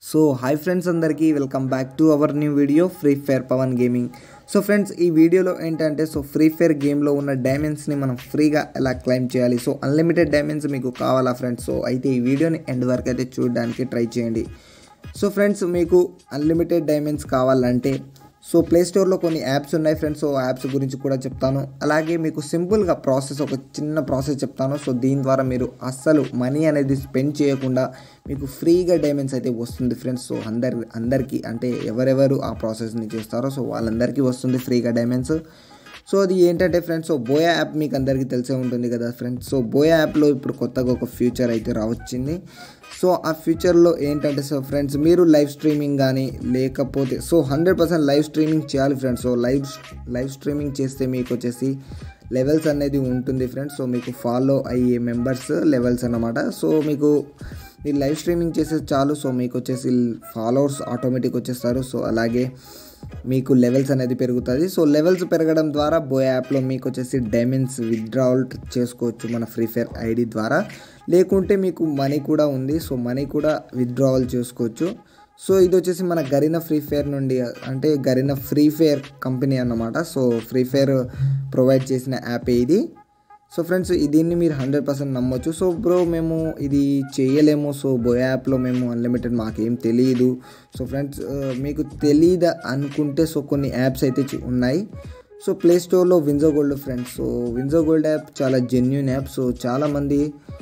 so hi friends అందరికీ welcome back to our new video Free Fire Pavan gaming so friends ఈ వీడియోలో ఏంటంటే so Free fire గేమ్లో ఉన్న డైమండ్స్ని మనం ఫ్రీగా ఎలా క్లైమ్ చేయాలి సో అన్లిమిటెడ్ డైమండ్స్ మీకు కావాలా ఫ్రెండ్స్ సో అయితే ఈ వీడియోని ఎండ్ వరకు అయితే చూడడానికి ట్రై చేయండి సో ఫ్రెండ్స్ మీకు అన్లిమిటెడ్ డైమండ్స్ కావాలంటే సో ప్లే స్టోర్లో కొన్ని యాప్స్ ఉన్నాయి ఫ్రెండ్స్ సో యాప్స్ గురించి కూడా చెప్తాను అలాగే మీకు సింపుల్గా ప్రాసెస్ ఒక చిన్న ప్రాసెస్ చెప్తాను సో దీని ద్వారా మీరు అస్సలు మనీ అనేది స్పెండ్ చేయకుండా మీకు ఫ్రీగా డైమండ్స్ అయితే వస్తుంది ఫ్రెండ్స్ సో అందరి అందరికీ అంటే ఎవరెవరు ఆ ప్రాసెస్ని చేస్తారో సో వాళ్ళందరికీ వస్తుంది ఫ్రీగా డైమండ్స్ సో అది ఏంటంటే ఫ్రెండ్స్ సో బోయా యాప్ మీకు అందరికీ తెలిసే ఉంటుంది కదా ఫ్రెండ్స్ సో బోయా యాప్లో ఇప్పుడు కొత్తగా ఒక ఫ్యూచర్ అయితే రావచ్చింది సో ఆ ఫ్యూచర్లో ఏంటంటే సో ఫ్రెండ్స్ మీరు లైవ్ స్ట్రీమింగ్ కానీ లేకపోతే so hundred percent live streaming చేయాలి friends so live live streaming చేస్తే మీకు వచ్చేసి లెవెల్స్ అనేది ఉంటుంది ఫ్రెండ్స్ సో మీకు ఫాలో అయ్యే మెంబర్స్ లెవెల్స్ అన్నమాట సో మీకు మీరు లైవ్ స్ట్రీమింగ్ చేసే చాలు సో మీకు వచ్చేసి ఫాలోవర్స్ ఆటోమేటిక్ వచ్చేస్తారు సో అలాగే మీకు లెవెల్స్ అనేది పెరుగుతుంది సో లెవెల్స్ పెరగడం ద్వారా బోయ్ యాప్లో మీకు వచ్చేసి డైమండ్స్ విత్డ్రావల్ చేసుకోవచ్చు మన ఫ్రీ ఫైర్ ఐడి ద్వారా లేకుంటే మీకు మనీ కూడా ఉంది సో మనీ కూడా విత్డ్రావల్ చేసుకోవచ్చు సో ఇది వచ్చేసి మన గరీనా ఫ్రీ ఫైర్ నుండి అంటే గరీనా ఫ్రీ ఫైర్ కంపెనీ అన్నమాట సో ఫ్రీ ఫైర్ ప్రొవైడ్ చేసిన యాప్ ఇది సో ఫ్రెండ్స్ దీన్ని మీరు హండ్రెడ్ పర్సెంట్ నమ్మొచ్చు సో బ్రో మేము ఇది చేయలేము సో బోయ్ యాప్లో మేము అన్లిమిటెడ్ మాకేం తెలియదు సో ఫ్రెండ్స్ మీకు తెలియదు అనుకుంటే సో కొన్ని యాప్స్ అయితే చు- ఉన్నాయి సో ప్లే స్టోర్లో Winzo gold friends so Winzo gold app చాలా జెన్యున్ యాప్ సో చాలామంది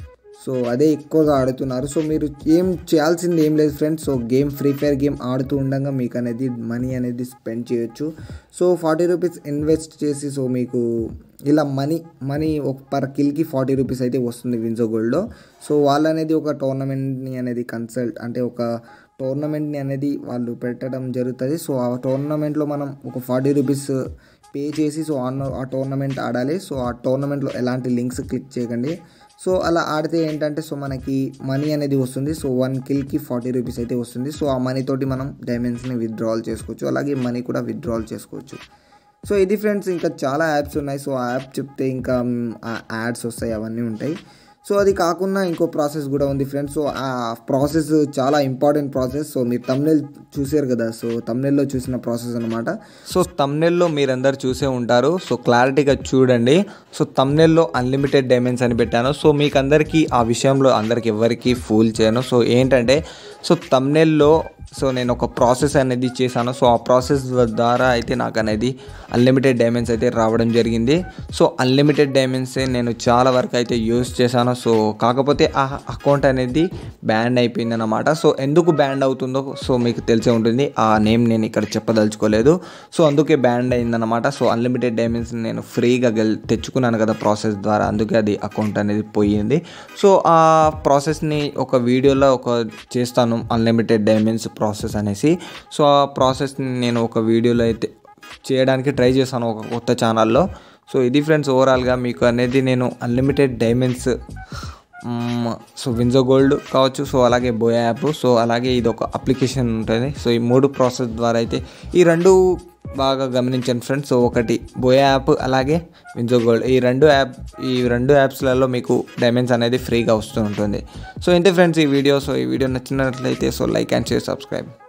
సో అదే ఎక్కువగా ఆడుతున్నారు సో మీరు ఏం చేయాల్సింది ఏం లేదు friends so game Free Fire game ఆడుతూ ఉండగా మీకు అనేది మనీ అనేది స్పెండ్ చేయొచ్చు సో ఫార్టీ రూపీస్ ఇన్వెస్ట్ చేసి సో మీకు ఇలా మనీ మనీ ఒక పర్ కిల్కి ఫార్టీ రూపీస్ అయితే వస్తుంది విన్జో గోల్డ్లో సో వాళ్ళు అనేది ఒక టోర్నమెంట్ని అనేది కన్సల్ట్ అంటే ఒక టోర్నమెంట్ని అనేది వాళ్ళు పెట్టడం జరుగుతుంది సో ఆ టోర్నమెంట్లో మనం ఒక ఫార్టీ రూపీస్ పే చేసి సో ఆ ఆ టోర్నమెంట్ ఆడాలి సో ఆ టోర్నమెంట్లో ఎలాంటి లింక్స్ క్లిక్ చేయకండి సో అలా ఆడితే ఏంటంటే సో మనకి మనీ అనేది వస్తుంది సో వన్ కిల్కి ఫార్టీ రూపీస్ అయితే వస్తుంది సో ఆ మనీ తోటి మనం డైమండ్స్ని విత్డ్రావల్ చేసుకోవచ్చు అలాగే మనీ కూడా విత్డ్రావల్ చేసుకోవచ్చు సో ఇది ఫ్రెండ్స్ ఇంకా చాలా యాప్స్ ఉన్నాయి సో ఆ యాప్ చెప్తే ఇంకా మ్, ఆ యాడ్స్ వస్తాయి అవన్నీ ఉంటాయి సో అది కాకుండా ఇంకో ప్రాసెస్ కూడా ఉంది ఫ్రెండ్స్ సో ఆ ప్రాసెస్ చాలా ఇంపార్టెంట్ ప్రాసెస్ సో మీరు తమ్నెల్ చూసారు కదా సో తమ్నెల్లో చూసిన ప్రాసెస్ అనమాట సో తమ్నెల్లో మీరందరు చూసే ఉంటారు సో క్లారిటీగా చూడండి సో తమ్నెల్లో అన్లిమిటెడ్ డైమండ్స్ అని పెట్టాను సో మీకు అందరికీ ఆ విషయంలో అందరికి ఎవరికి ఫూల్ చేయను సో ఏంటంటే సో తమ్నెల్లో సో నేను ఒక ప్రాసెస్ అనేది చేశాను సో ఆ ప్రాసెస్ ద్వారా అయితే నాకు అనేది అన్లిమిటెడ్ డైమండ్స్ అయితే రావడం జరిగింది సో అన్లిమిటెడ్ డైమండ్సే నేను చాలా వరకు అయితే యూస్ చేశాను సో కాకపోతే ఆ అకౌంట్ అనేది బ్యాండ్ అయిపోయింది అనమాట సో ఎందుకు బ్యాండ్ అవుతుందో సో మీకు తెలిసే ఉంటుంది ఆ నేమ్ నేను ఇక్కడ చెప్పదలుచుకోలేదు సో అందుకే బ్యాండ్ అయిందనమాట సో అన్లిమిటెడ్ డైమండ్స్ నేను ఫ్రీగా గెల్ తెచ్చుకున్నాను కదా ప్రాసెస్ ద్వారా అందుకే అది అకౌంట్ అనేది పోయింది సో ఆ ప్రాసెస్ని ఒక వీడియోలో ఒక చేస్తాను అన్లిమిటెడ్ డైమండ్స్ ప్రాసెస్ అనేసి సో ఆ ప్రాసెస్ని నేను ఒక వీడియోలో అయితే చేయడానికి ట్రై చేశాను ఒక కొత్త ఛానల్లో సో ఇది ఫ్రెండ్స్ ఓవరాల్గా మీకు అనేది నేను unlimited diamonds so Winzo gold కావచ్చు సో అలాగే బోయా యాప్ సో అలాగే ఇది ఒక అప్లికేషన్ ఉంటుంది సో ఈ మూడు ప్రాసెస్ ద్వారా అయితే ఈ రెండు బాగా గమనించండి ఫ్రెండ్స్ సో ఒకటి బోయా యాప్ అలాగే విన్జో గోల్డ్ ఈ రెండు యాప్ ఈ రెండు యాప్స్లలో మీకు డైమండ్స్ అనేది ఫ్రీగా వస్తూ ఉంటుంది సో ఇంతే ఫ్రెండ్స్ ఈ వీడియో సో ఈ వీడియో నచ్చినట్లయితే so like and share subscribe